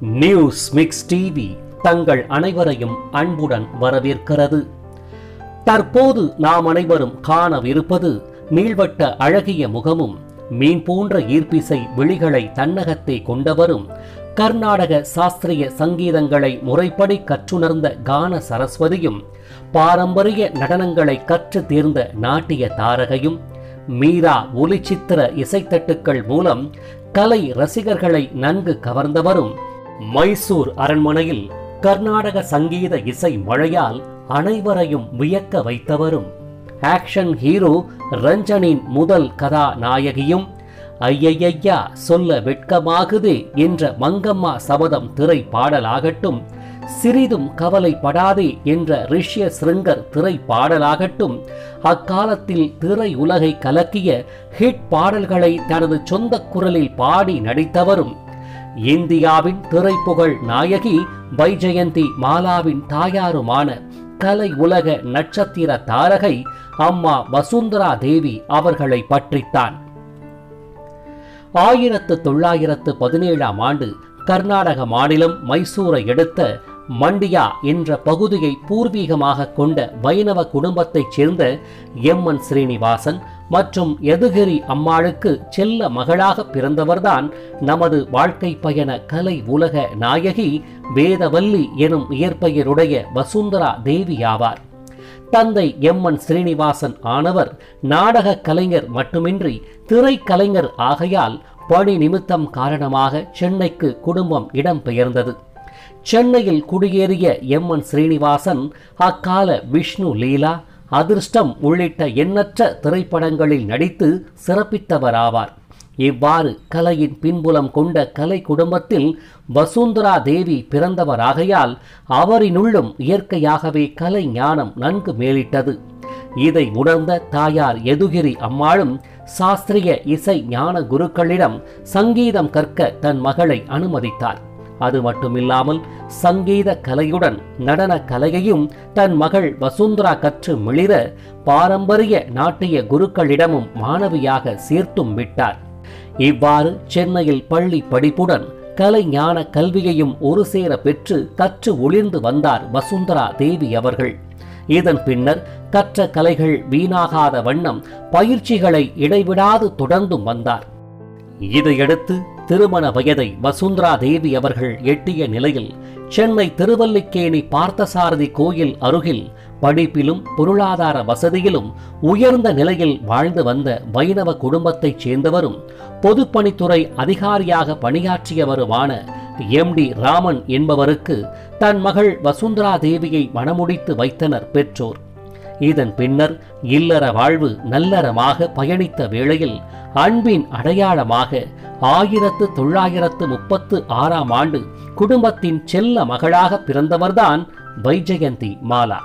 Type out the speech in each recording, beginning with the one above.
news mix TV தங்கள் அனைவரையும் அன்புடன் வரவேற்கிறது தற்போது நாம் அனைவரும் காணவிருப்பது நீள்வட்ட அழகிய முகமும் மீன் போன்ற ஈர்ப்பிசை விழிகளை தன்னகத்தை கொண்டவரும் கர்நாடக சாஸ்திரிய சங்கீதங்களை முறைப்படி கற்றுணர்ந்த கான சரஸ்வதியும் பாரம்பரிய நடனங்களை கற்று தேர்ந்த நாட்டிய தாரகையும் மீரா ஒலிச்சித்திர இசைத்தட்டுக்கள் மூலம் கலை ரசிகர்களை நன்கு கவர்ந்தவரும் மைசூர் அரண்மனையில் கர்நாடக சங்கீத இசை மழையால் அனைவரையும் வியக்க வைத்தவரும் ஆக்ஷன் ஹீரோ ரஞ்சனின் முதல் கதாநாயகியும் ஐயையா சொல்ல வெட்கமாகுதே என்ற மங்கம்மா சபதம் திரை பாடலாகட்டும் சிறிதும் கவலைப்படாதே என்ற ரிஷ்ய சிருங்கர் திரை பாடலாகட்டும் அக்காலத்தில் திரை உலகை கலக்கிய ஹிட் பாடல்களை தனது சொந்த குரலில் பாடி நடித்தவரும் இந்தியாவின் திரைப்புகழ் நாயகி வைஜெயந்தி மாலாவின் தாயாருமான கலை உலக நட்சத்திர தாரகை அம்மா வசுந்தரா தேவி அவர்களை பற்றித்தான் ஆயிரத்து தொள்ளாயிரத்து பதினேழாம் ஆண்டு கர்நாடக மாநிலம் மைசூரை எடுத்த மண்டியா என்ற பகுதியை பூர்வீகமாக கொண்ட வைணவ குடும்பத்தைச் சேர்ந்த எம் என் ஸ்ரீனிவாசன் மற்றும் எதுகிரி அம்மாளுக்கு செல்ல மகளாக பிறந்தவர்தான் நமது வாழ்க்கை பயண கலை உலக நாயகி வேதவல்லி எனும் இயற்பெயருடைய வசுந்தரா தேவி ஆவார் தந்தை எம் என் ஸ்ரீனிவாசன் ஆனவர் நாடக கலைஞர் மட்டுமின்றி திரைக்கலைஞர் ஆகையால் பணி நிமித்தம் காரணமாக சென்னைக்கு குடும்பம் இடம்பெயர்ந்தது சென்னையில் குடியேறிய எம் என் ஸ்ரீனிவாசன் அக்கால விஷ்ணு லீலா அதிர்ஷ்டம் உள்ளிட்ட எண்ணற்ற திரைப்படங்களில் நடித்து சிறப்பித்தவராவார் இவ்வாறு கலையின் பின்புலம் கொண்ட கலை குடும்பத்தில் வசுந்தரா தேவி பிறந்தவராகையால் அவரினுள்ளும் இயற்கையாகவே கலை ஞானம் நன்கு மேலிட்டது இதை உணர்ந்த தாயார் எதுகிரி அம்மாளும் சாஸ்திரிய இசை ஞான குருக்களிடம் சங்கீதம் கற்க தன் மகளை அனுமதித்தார் அது மட்டுமில்லாமல் சங்கீத கலையுடன் நடன கலையையும் தன் மகள் வசுந்தரா கற்று மிளிர பாரம்பரிய நாட்டிய குருக்களிடமும் மாணவியாக சேர்த்தும் விட்டார் இவ்வாறு சென்னையில் பள்ளி படிப்புடன் கலை ஞான கல்வியையும் ஒரு சேர பெற்று கற்று ஒளிர்ந்து வந்தார் வசுந்தரா தேவி அவர்கள் இதன் பின்னர் கற்ற கலைகள் வீணாகாத வண்ணம் பயிற்சிகளை இடைவிடாது தொடர்ந்தும் வந்தார் இதையடுத்து திருமண வயதை வசுந்தரா தேவி அவர்கள் எட்டிய நிலையில் சென்னை திருவல்லிக்கேணி பார்த்தசாரதி கோயில் அருகில் படிப்பிலும் பொருளாதார வசதியிலும் உயர்ந்த நிலையில் வாழ்ந்து வந்த வைணவ குடும்பத்தைச் சேர்ந்தவரும் பொதுப்பணித்துறை அதிகாரியாக பணியாற்றியவருமான எம் டி ராமன் என்பவருக்கு தன் மகள் வசுந்தரா தேவியை மணமுடித்து வைத்தனர் பெற்றோர் இதன் பின்னர் இல்லற வாழ்வு நல்லறமாக பயணித்த வேளையில் அன்பின் அடையாளமாக ஆயிரத்து தொள்ளாயிரத்து முப்பத்து ஆறாம் ஆண்டு குடும்பத்தின் செல்ல மகளாக பிறந்தவர்தான் வைஜெயந்தி மாலா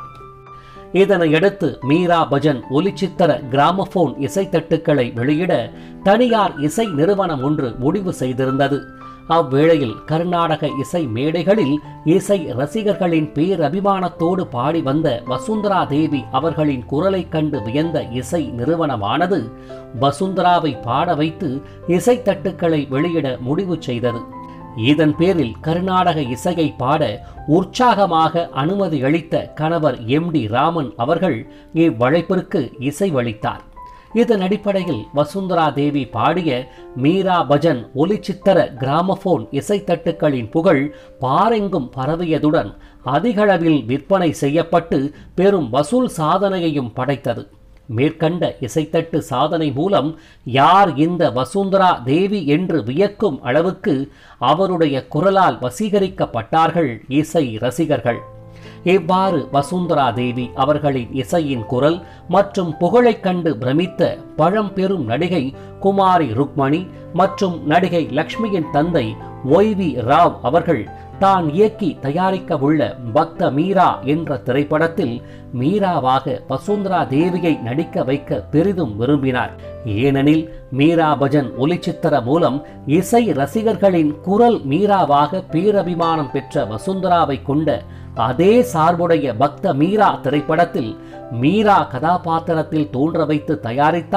இதனையடுத்து மீரா பஜன் ஒலிச்சித்திர கிராமபோன் இசைத்தட்டுக்களை வெளியிட தனியார் இசை நிறுவனம் ஒன்று முடிவு செய்திருந்தது அவ்வேளையில் கர்நாடக இசை மேடைகளில் இசை ரசிகர்களின் பேரபிமானத்தோடு பாடி வந்த வசுந்தரா தேவி அவர்களின் குரலை கண்டு வியந்த இசை நிறுவனமானது வசுந்தராவை பாட வைத்து இசைத்தட்டுக்களை வெளியிட முடிவு செய்தது இதன் பேரில் கர்நாடக இசையை பாட உற்சாகமாக அனுமதி அளித்த கணவர் எம் டி ராமன் அவர்கள் இவ்வழைப்பிற்கு இசைவளித்தார் இதன் அடிப்படையில் வசுந்தரா தேவி பாடிய மீரா பஜன் ஒலிச்சித்திர கிராமபோன் இசைத்தட்டுக்களின் புகழ் பாரெங்கும் பரவியதுடன் அதிகளவில் விற்பனை செய்யப்பட்டு பெரும் வசூல் சாதனையையும் படைத்தது மேற்கண்ட இசைத்தட்டு சாதனை மூலம் யார் இந்த வசுந்தரா தேவி என்று வியக்கும் அளவுக்கு அவருடைய குரலால் வசீகரிக்கப்பட்டார்கள் இசை ரசிகர்கள் இவ்வாறு வசுந்தரா தேவி அவர்களின் இசையின் குரல் மற்றும் புகழைக் கண்டு பிரமித்த பழம்பெரும் நடிகை குமாரி ருக்மணி மற்றும் நடிகை லக்ஷ்மியின் தந்தை ஒய் வி ராவ் அவர்கள் தான் இயக்கி தயாரிக்க உள்ள பக்த மீரா என்ற திரைப்படத்தில் மீராவாக வசுந்தரா தேவியை நடிக்க வைக்க பெரிதும் விரும்பினார் ஏனெனில் மீரா பஜன் ஒலிச்சித்திர மூலம் இசை ரசிகர்களின் குரல் மீராவாக பேரபிமானம் பெற்ற வசுந்தராவை கொண்ட அதே சார்புடைய பக்த மீரா திரைப்படத்தில் மீரா கதாபாத்திரத்தில் தோன்ற வைத்து தயாரித்தால்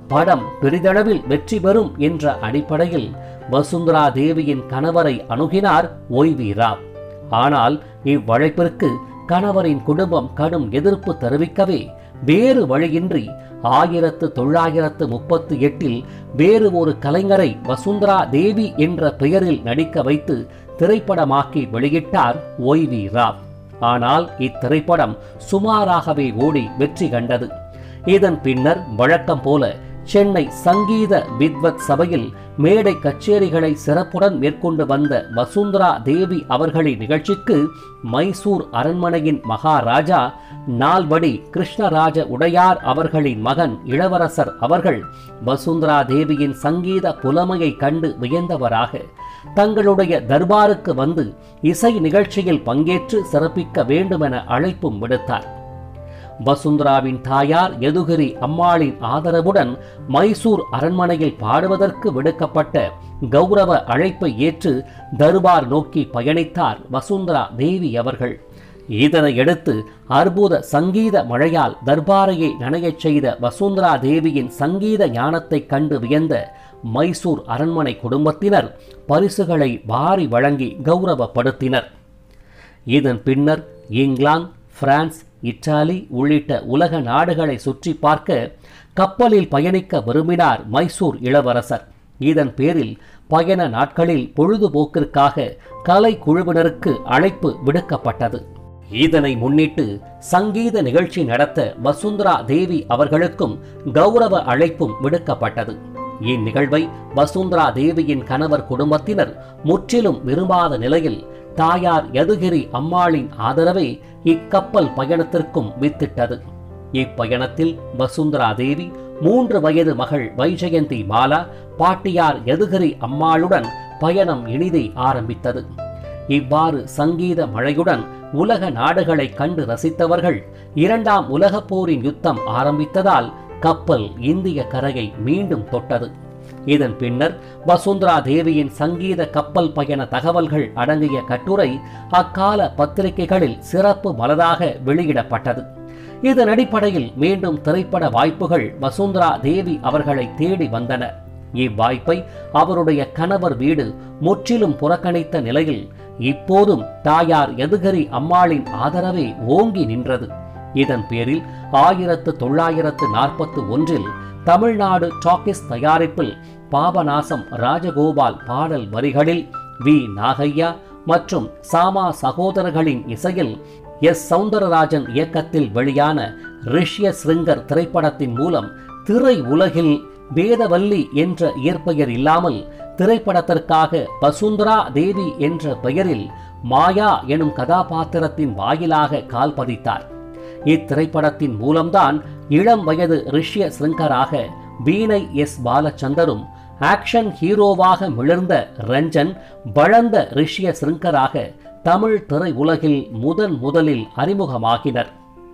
படம் பெரிதளவில் வெற்றி பெறும் என்ற அடிப்படையில் வசுந்தரா தேவியின் கணவரை அணுகினார் ஒய்வி ராவ் ஆனால் இவ்வழைப்பிற்கு கணவரின் குடும்பம் கடும் எதிர்ப்பு தெரிவிக்கவே வேறு வழியின்றி ஆயிரத்து தொள்ளாயிரத்து முப்பத்தி எட்டில் வேறு ஒரு கலைஞரை வசுந்தரா தேவி என்ற பெயரில் நடிக்க வைத்து திரைப்படமாக்கி வெளியிட்டார் ஒய் வி ராவ் ஆனால் இத்திரைப்படம் சுமாராகவே ஓடி வெற்றி கண்டது இதன் பின்னர் வழக்கம் போல சென்னை சங்கீத வித்வத் சபையில் மேடை கச்சேரிகளை சிறப்புடன் மேற்கொண்டு வந்த வசுந்தரா தேவி அவர்களின் நிகழ்ச்சிக்கு மைசூர் அரண்மனையின் மகாராஜா நால்வடி கிருஷ்ணராஜ உடையார் அவர்களின் மகன் இளவரசர் அவர்கள் வசுந்தரா தேவியின் சங்கீத புலமையை கண்டு வியந்தவராக தங்களுடைய தர்பாருக்கு வந்து இசை நிகழ்ச்சியில் பங்கேற்று சிறப்பிக்க வேண்டுமென அழைப்பும் விடுத்தார் வசுந்தராவின் தாயார் யதுகிரி அம்மாளின் ஆதரவுடன் மைசூர் அரண்மனையில் பாடுவதற்கு விடுக்கப்பட்ட கௌரவ அழைப்பை ஏற்று தர்பார் நோக்கி பயணித்தார் வசுந்தரா தேவி அவர்கள் இதனையடுத்து அற்புத சங்கீத மழையால் தர்பாரையை நனையச் செய்த வசுந்தரா தேவியின் சங்கீத ஞானத்தைக் கண்டு வியந்த மைசூர் அரண்மனை குடும்பத்தினர் பரிசுகளை வாரி வழங்கி கௌரவப்படுத்தினர் இதன் பின்னர் இங்கிலாந்து பிரான்ஸ் இத்தாலி உள்ளிட்ட உலக நாடுகளை சுற்றி பார்க்க கப்பலில் பயணிக்க விரும்பினார் மைசூர் இளவரசர் இதன் பேரில் பயண நாட்களில் பொழுதுபோக்கிற்காக கலை குழுவினருக்கு அழைப்பு விடுக்கப்பட்டது இதனை முன்னிட்டு சங்கீத நிகழ்ச்சி நடத்த வசுந்தரா தேவி அவர்களுக்கும் கௌரவ அழைப்பும் விடுக்கப்பட்டது இந்நிகழ்வை வசுந்தரா தேவியின் கணவர் குடும்பத்தினர் முற்றிலும் விரும்பாத நிலையில் தாயார் யதுகிரி அம்மாளின் ஆதரவை இக்கப்பல் பயணத்திற்கும் வித்திட்டது இப்பயணத்தில் வசுந்தரா தேவி மூன்று வயது மகள் வைஜெயந்தி மாலா பாட்டியார் யதுகிரி அம்மாளுடன் பயணம் இனிதே ஆரம்பித்தது இவ்வாறு சங்கீத மழையுடன் உலக நாடுகளை கண்டு ரசித்தவர்கள் இரண்டாம் உலகப் போரின் யுத்தம் ஆரம்பித்ததால் கப்பல் இந்திய கரையை மீண்டும் தொட்டது இதன் பின்னர் வசுந்தரா தேவியின் சங்கீத கப்பல் பயண தகவல்கள் அடங்கிய கட்டுரை அக்கால பத்திரிகைகளில் சிறப்பு மலராக வெளியிடப்பட்டது இதன் அடிப்படையில் மீண்டும் திரைப்பட வாய்ப்புகள் வசுந்தரா தேவி அவர்களை தேடி வந்தன இவ்வாய்ப்பை அவருடைய கணவர் வீடு முற்றிலும் புறக்கணித்த நிலையில் இப்போதும் தாயார் யதுகரி அம்மாளின் ஆதரவே ஓங்கி நின்றது இதன் பேரில் ஆயிரத்து தொள்ளாயிரத்து நாற்பத்து ஒன்றில் தமிழ்நாடு டாக்கிஸ் தயாரிப்பில் பாபநாசம் ராஜகோபால் பாடல் வரிகளில் வி நாகையா மற்றும் சாமா சகோதரர்களின் இசையில் எஸ் சவுந்தரராஜன் இயக்கத்தில் வெளியான ரிஷ்ய சிருங்கர் திரைப்படத்தின் மூலம் திரை உலகில் வேதவல்லி என்ற இயற்பெயர் இல்லாமல் திரைப்படத்திற்காக வசுந்தரா தேவி என்ற பெயரில் மாயா எனும் கதாபாத்திரத்தின் வாயிலாக கால் பதித்தார் இத்திரைப்படத்தின் மூலம்தான் இளம் வயது ரிஷ்ய சிருங்கராக வீணை எஸ் பாலச்சந்தரும் ஆக்ஷன் ஹீரோவாக மிளர்ந்த ரஞ்சன் வளர்ந்த ரிஷ்ய சிருங்கராக தமிழ் திரை உலகில் முதன் முதலில் அறிமுகமாகினர்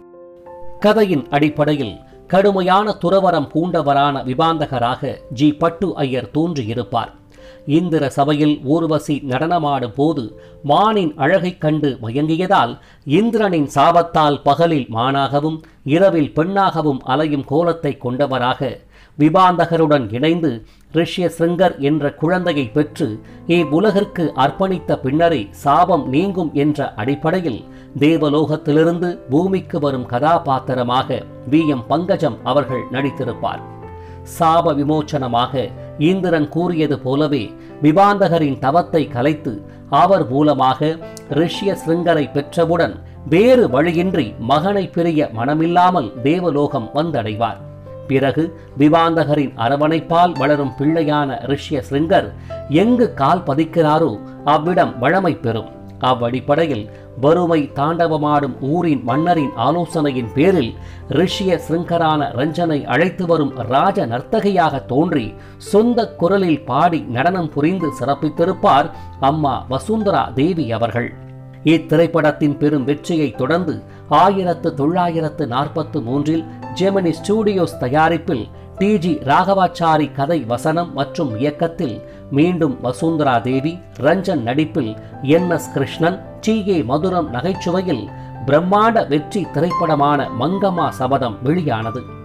கதையின் அடிப்படையில் கடுமையான துறவரம் பூண்டவரான விபாந்தகராக ஜி பட்டு ஐயர் தோன்றியிருப்பார் இந்திர சபையில் ஊர்வசி நடனமாடும் போது மானின் அழகைக் கண்டு மயங்கியதால் இந்திரனின் சாபத்தால் பகலில் மானாகவும் இரவில் பெண்ணாகவும் அலையும் கோலத்தை கொண்டவராக விபாந்தகருடன் இணைந்து ரிஷ்ய சிங்கர் என்ற குழந்தையை பெற்று இவ்வுலகிற்கு அர்ப்பணித்த பின்னரே சாபம் நீங்கும் என்ற அடிப்படையில் தேவலோகத்திலிருந்து பூமிக்கு வரும் கதாபாத்திரமாக வி எம் பங்கஜம் அவர்கள் நடித்திருப்பார் சாப விமோச்சனமாக இந்திரன் கூறியது போலவே விபாந்தகரின் தவத்தை கலைத்து அவர் மூலமாக ரிஷ்ய சிருங்கரை பெற்றவுடன் வேறு வழியின்றி மகனை பிரிய மனமில்லாமல் தேவலோகம் வந்தடைவார் பிறகு விவாந்தகரின் அரவணைப்பால் வளரும் பிள்ளையான ரிஷ்ய சிருங்கர் எங்கு கால் பதிக்கிறாரோ அவ்விடம் வழமை பெறும் அவ்வடிப்படையில் வறுமை தாண்டவமாடும் ஊரின் மன்னரின் ஆலோசனையின் பேரில் ரிஷிய சிருங்கரான ரஞ்சனை அழைத்து வரும் ராஜ நர்த்தகியாக தோன்றி சொந்த குரலில் பாடி நடனம் புரிந்து சிறப்பித்திருப்பார் அம்மா வசுந்தரா தேவி அவர்கள் இத்திரைப்படத்தின் பெரும் வெற்றியை தொடர்ந்து ஆயிரத்து தொள்ளாயிரத்து நாற்பத்து மூன்றில் ஜெமினி ஸ்டூடியோஸ் தயாரிப்பில் டி ஜி ராகவாச்சாரி கதை வசனம் மற்றும் இயக்கத்தில் மீண்டும் வசுந்தரா தேவி ரஞ்சன் நடிப்பில் N S Krishnan T A Mathuram நகைச்சுவையில் பிரம்மாண்ட வெற்றி திரைப்படமான மங்கம்மா சபதம் வெளியானது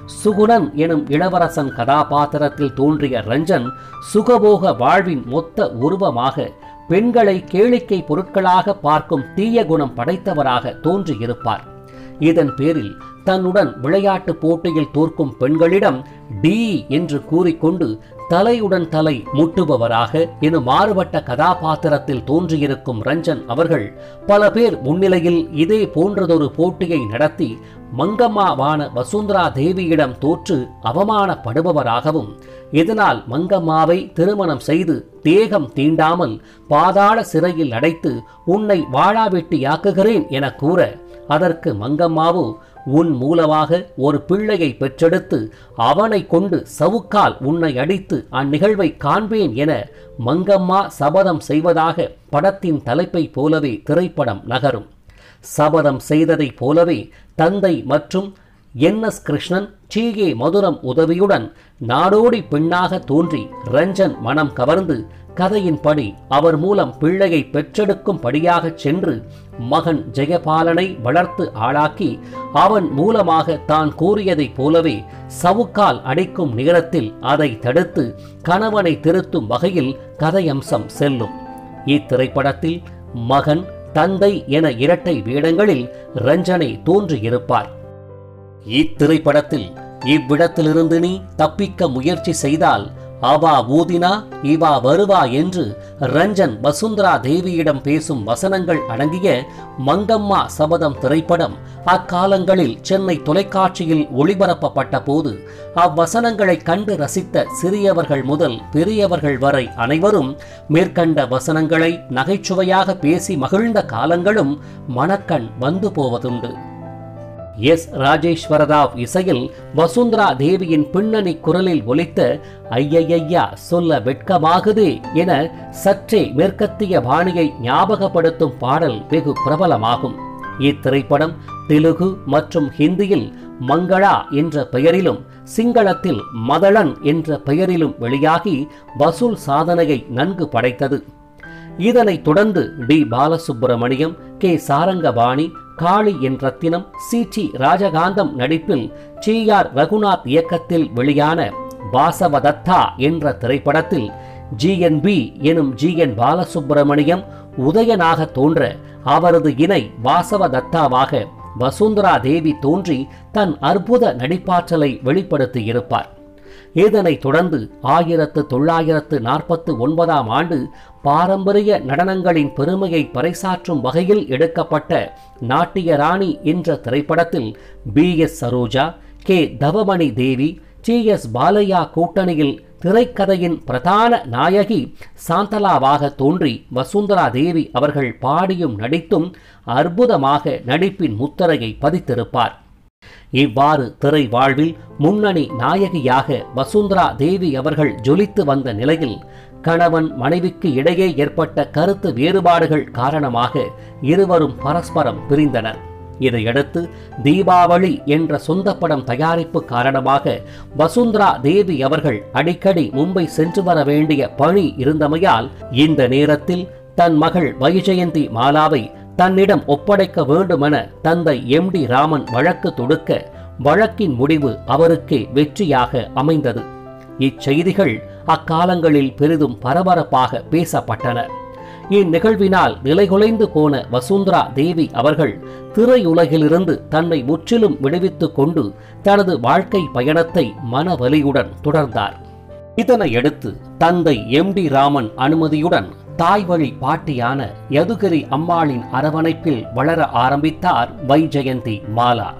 சுகுணன் எனும் இளவரசன் கதாபாத்திரத்தில் தோன்றிய ரஞ்சன் சுகபோக வாழ்வின் மொத்த உருவமாக பெண்களை கேளிக்கை பொருட்களாக பார்க்கும் தீய குணம் படைத்தவராக தோன்றியிருப்பார் இதன் பேரில் தன்னுடன் விளையாட்டு போட்டியில் தோற்கும் பெண்களிடம் டி என்று கூறிக்கொண்டு தலையுடன் தலை முட்டுபவராக எனும் மாறுபட்ட கதாபாத்திரத்தில் தோன்றியிருக்கும் ரஞ்சன் அவர்கள் பல பேர் முன்னிலையில் இதே போன்றதொரு போட்டியை நடத்தி மங்கம்மாவான வசுந்தரா தேவியிடம் தோற்று அவமானப்படுபவராகவும் இதனால் மங்கம்மாவை திருமணம் செய்து தேகம் தீண்டாமல் பாதாள சிறையில் அடைத்து உன்னை வாழாவெட்டியாக்குகிறேன் என கூற அதற்கு மங்கம்மாவோ உன் மூலமாக ஒரு பிள்ளையை பெற்றெடுத்து அவனை கொண்டு சவுக்கால் உன்னை அடித்து அந்நிகழ்வை காண்பேன் என மங்கம்மா சபதம் செய்வதாக படத்தின் தலைப்பை போலவே திரைப்படம் நகரும் சபதம் செய்ததைப் போலவே தந்தை மற்றும் N S Krishnan T A Mathuram உதவியுடன் நாடோடி பெண்ணாக தோன்றி ரஞ்சன் மனம் கவர்ந்து கதையின்படி அவர் மூலம் பிள்ளையை பெற்றெடுக்கும்படியாகச் சென்று மகன் ஜெயபாலனை வளர்த்து ஆளாக்கி அவன் மூலமாக தான் கூறியதைப் போலவே சவுக்கால் அடிக்கும் நேரத்தில் அதை தடுத்து கணவனை திருத்தும் வகையில் கதையம்சம் செல்லும் இத்திரைப்படத்தில் மகன் தந்தை என இரட்டை வேடங்களில் ரஞ்சனை தோன்றியிருப்பார் இத்திரைப்படத்தில் இவ்விடத்திலிருந்து நீ தப்பிக்க முயற்சி செய்தால் அவா ஊதினா இவா வருவா என்று ரஞ்சன் வசுந்தரா தேவியிடம் பேசும் வசனங்கள் அடங்கிய மங்கம்மா சபதம் திரைப்படம் அக்காலங்களில் சென்னை தொலைக்காட்சியில் ஒளிபரப்பப்பட்ட போது அவ்வசனங்களை கண்டு ரசித்த சிறியவர்கள் முதல் பெரியவர்கள் வரை அனைவரும் மேற்கண்ட வசனங்களை நகைச்சுவையாக பேசி மகிழ்ந்த காலங்களும் மணக்கண் வந்து போவதுண்டு எஸ் ராஜேஸ்வரராவ் இசையில் வசுந்தரா தேவியின் பின்னணி குரலில் ஒலித்த ஐயையா சொல்ல வெட்கமாகுதே என சற்றே மேற்கத்திய பாணியை ஞாபகப்படுத்தும் பாடல் வெகு பிரபலமாகும் இத்திரைப்படம் தெலுகு மற்றும் ஹிந்தியில் மங்களா என்ற பெயரிலும் சிங்களத்தில் மதளன் என்ற பெயரிலும் வெளியாகி வசூல் சாதனையை நன்கு படைத்தது இதனைத் தொடர்ந்து T Balasubramaniam K Sarangapani Kali N Rathinam C T Rajakantham நடிப்பில் டி ஆர் ரகுநாத் இயக்கத்தில் வெளியான வாசவதத்தா என்ற திரைப்படத்தில் ஜிஎன்பி எனும் ஜி என் பாலசுப்பிரமணியம் உதயனாக தோன்ற அவரது இணை வாசவதத்தாவாக வசுந்தரா தேவி தோன்றி தன் அற்புத நடிப்பாற்றலை வெளிப்படுத்தியிருப்பார் இதனைத் தொடர்ந்து ஆயிரத்து தொள்ளாயிரத்து நாற்பத்து ஒன்பதாம் ஆண்டு பாரம்பரிய நடனங்களின் பெருமையை பறைசாற்றும் வகையில் எடுக்கப்பட்ட நாட்டிய ராணி என்ற திரைப்படத்தில் P S Saroja K Thavamani Devi T S Balaiah கூட்டணியில் திரைக்கதையின் பிரதான நாயகி சாந்தலாவாக தோன்றி வசுந்தரா தேவி அவர்கள் பாடியும் நடித்தும் அற்புதமாக நடிப்பின் முத்திரையை பதித்திருப்பார் இவ்வாறு திரை வாழ்வில் முன்னணி நாயகியாக வசுந்தரா தேவி அவர்கள் ஜொலித்து வந்த நிலையில் கணவன் மனைவிக்கு இடையே ஏற்பட்ட கருத்து வேறுபாடுகள் காரணமாக இருவரும் பரஸ்பரம் பிரிந்தனர் இதையடுத்து தீபாவளி என்ற சொந்த படம் தயாரிப்பு காரணமாக வசுந்தரா தேவி அவர்கள் அடிக்கடி மும்பை சென்று வர வேண்டிய பணி இருந்தமையால் இந்த நேரத்தில் தன் மகள் வைஜெயந்தி மாலாவை தன்னிடம் ஒப்படைக்க வேண்டுமென தந்தை எம் டி ராமன் வழக்கு தொடுக்க வழக்கின் முடிவு அவருக்கே வெற்றியாக அமைந்தது இச்செய்திகள் அக்காலங்களில் பெரிதும் பரபரப்பாக பேசப்பட்டன இந்நிகழ்வினால் நிலைகுலைந்து போன வசுந்தரா தேவி அவர்கள் திரையுலகிலிருந்து தன்னை முற்றிலும் விடுவித்துக் கொண்டு தனது வாழ்க்கை பயணத்தை மனவலியுடன் தொடர்ந்தார் இதனையடுத்து தந்தை எம் டி ராமன் அனுமதியுடன் தாய்வழி பாட்டியான யதுகிரி அம்மாளின் அரவணைப்பில் வளர ஆரம்பித்தார் வைஜெயந்தி மாலா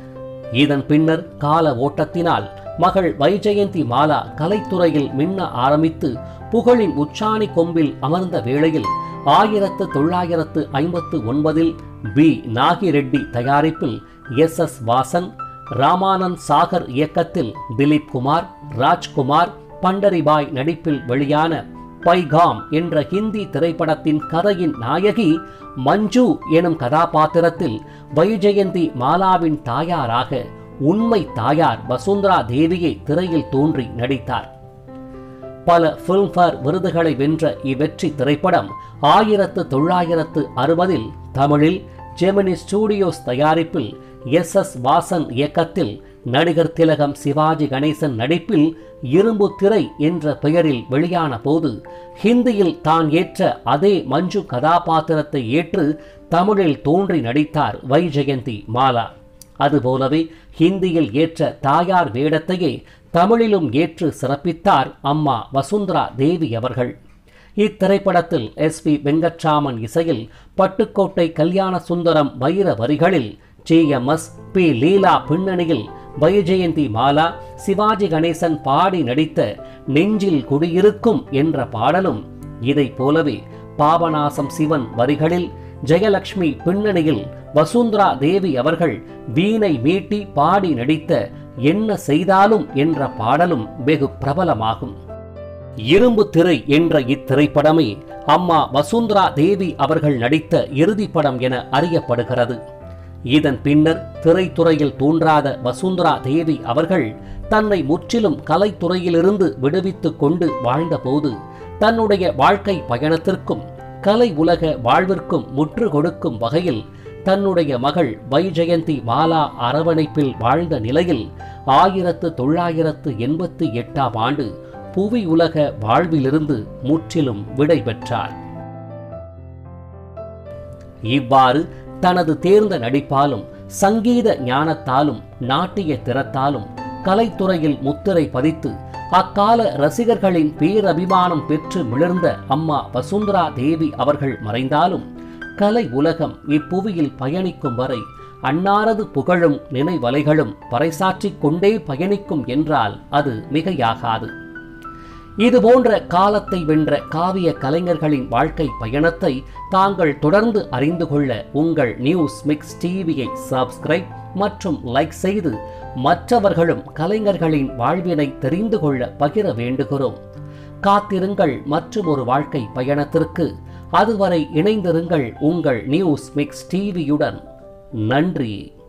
இதன் பின்னர் கால ஓட்டத்தினால் மகள் வைஜெயந்தி மாலா கலைத்துறையில் மின்ன ஆரம்பித்து புகழின் உச்சாணி கொம்பில் அமர்ந்த வேளையில் ஆயிரத்து தொள்ளாயிரத்து ஐம்பத்து ஒன்பதில் பி நாகிரெட்டி தயாரிப்பில் எஸ் எஸ் வாசன் ராமானந்த் சாகர் இயக்கத்தில் திலீப் குமார் ராஜ்குமார் பண்டரிபாய் நடிப்பில் வெளியான பைகாம் என்ற ஹிந்தி திரைப்படத்தின் கதையின் நாயகி மஞ்சு எனும் கதாபாத்திரத்தில் வைஜெயந்தி மாலாவின் தாயாராக உண்மை தாயார் வசுந்தரா தேவியை திரையில் தோன்றி நடித்தார் பல பிலிம்பேர் விருதுகளை வென்ற இவ்வெற்றி திரைப்படம் ஆயிரத்து தொள்ளாயிரத்து அறுபதில் தமிழில் ஜெமினி ஸ்டூடியோஸ் தயாரிப்பில் எஸ் எஸ் வாசன் இயக்கத்தில் நடிகர் திலகம் சிவாஜி கணேசன் நடிப்பில் இரும்பு திரை என்ற பெயரில் வெளியான போது ஹிந்தியில் தான் ஏற்ற அதே மஞ்சு கதாபாத்திரத்தை ஏற்று தமிழில் தோன்றி நடித்தார் வைஜெயந்தி மாலா அதுபோலவே ஹிந்தியில் ஏற்ற தாயார் வேடத்தையே தமிழிலும் ஏற்று சிறப்பித்தார் அம்மா வசுந்தரா தேவி அவர்கள் இத்திரைப்படத்தில் எஸ் பி வெங்கட்ராமன் இசையில் பட்டுக்கோட்டை கல்யாண சுந்தரம் வைர வரிகளில் J M S P Leela பின்னணியில் வைஜெயந்தி மாலா சிவாஜி கணேசன் பாடி நடித்த நெஞ்சில் குடியிருக்கும் என்ற பாடலும் இதைப் போலவே பாபநாசம் சிவன் வரிகளில் ஜெயலட்சுமி பின்னணியில் வசுந்தரா தேவி அவர்கள் வீணை மீட்டி பாடி நடித்த என்ன செய்தாலும் என்ற பாடலும் வெகு பிரபலமாகும் இரும்பு திரை என்ற இத்திரைப்படமே அம்மா வசுந்தரா தேவி அவர்கள் நடித்த இறுதிப் படம் என அறியப்படுகிறது இதன் பின்னர் திரைத்துறையில் தோன்றாத வசுந்தரா தேவி அவர்கள் தன்னை முற்றிலும் கலைத்துறையிலிருந்து விடுவித்துக் கொண்டு வாழ்ந்தபோது தன்னுடைய வாழ்க்கை பயணத்திற்கும் கலை உலக வாழ்விற்கும் முற்று கொடுக்கும் வகையில் தன்னுடைய மகள் வைஜெயந்தி மாலா அரவணைப்பில் வாழ்ந்த நிலையில் ஆயிரத்து தொள்ளாயிரத்து எண்பத்தி எட்டாம் ஆண்டு புவி உலக வாழ்விலிருந்து முற்றிலும் விடை பெற்றார் இவ்வாறு தனது தேர்ந்த நடிப்பாலும் சங்கீத ஞானத்தாலும் நாட்டிய திறத்தாலும் கலைத்துறையில் முத்திரை பதித்து அக்கால ரசிகர்களின் பேரபிமானம் பெற்று மிளர்ந்த அம்மா வசுந்தரா தேவி அவர்கள் மறைந்தாலும் கலை உலகம் இப்புவியில் பயணிக்கும் வரை அன்னாரது புகழும் நினைவலைகளும் பறைசாற்றிக் கொண்டே பயணிக்கும் என்றால் அது மிகையாகாது இதுபோன்ற காலத்தை வென்ற காவிய கலைஞர்களின் வாழ்க்கை பயணத்தை தாங்கள் தொடர்ந்து அறிந்து கொள்ள உங்கள் நியூஸ் மிக்ஸ் டிவியை சப்ஸ்கிரைப் மற்றும் லைக் செய்து மற்றவர்களும் கலைஞர்களின் வாழ்வினை தெரிந்து கொள்ள பகிர வேண்டுகிறோம் காத்திருங்கள் மற்றும் ஒரு வாழ்க்கை பயணத்திற்கு அதுவரை இணைந்திருங்கள் உங்கள் நியூஸ் மிக்ஸ் டிவியுடன் நன்றி